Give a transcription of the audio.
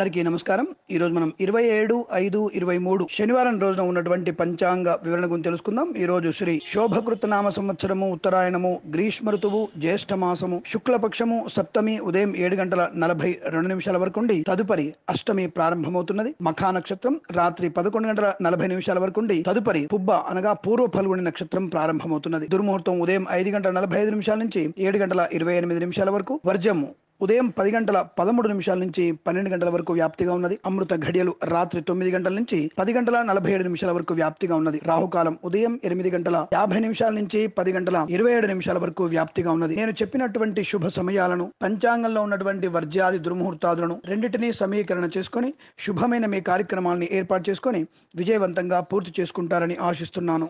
అందరికీ నమస్కారం ఈ రోజు మనం ఇరవై ఏడు ఐదు ఇరవై మూడు శనివారం రోజున ఉన్నటువంటి పంచాంగ వివరణ గురించి తెలుసుకుందాం ఈ రోజు శ్రీ శోభకృత నామ సంవత్సరము ఉత్తరాయణము గ్రీష్మ ఋతువు జ్యేష్ఠ మాసము శుక్లపక్షము సప్తమి ఉదయం ఏడు గంటల నలభై రెండు నిమిషాల వరకు ఉండి తదుపరి అష్టమి ప్రారంభమవుతున్నది మఖా నక్షత్రం రాత్రి పదకొండు గంటల నలభై నిమిషాల వరకు ఉండి తదుపరి పుబ్బ అనగా పూర్వ ఫల్గుని నక్షత్రం ప్రారంభమవుతున్నది దుర్ముహూర్తం ఉదయం ఐదు గంటల నలభై ఐదు నిమిషాల నుంచి ఏడు గంటల ఇరవై ఎనిమిది నిమిషాల వరకు వర్జము ఉదయం పది గంటల పదమూడు నిమిషాల నుంచి పన్నెండు గంటల వరకు వ్యాప్తిగా ఉన్నది అమృత ఘడియలు రాత్రి తొమ్మిది గంటల నుంచి పది గంటల నలభై ఏడు నిమిషాల వరకు వ్యాప్తిగా ఉన్నది రాహుకాలం ఉదయం ఎనిమిది గంటల యాభై నిమిషాల నుంచి పది గంటల ఇరవై ఏడు నిమిషాల వరకు వ్యాప్తిగా ఉన్నది నేను చెప్పినటువంటి శుభ సమయాలను పంచాంగంలో ఉన్నటువంటి వర్జ్యాది దుర్ముహూర్తాదులను రెండింటినీ సమీకరణ చేసుకొని శుభమైన మీ కార్యక్రమాలని ఏర్పాటు చేసుకొని విజయవంతంగా పూర్తి చేసుకుంటారని ఆశిస్తున్నాను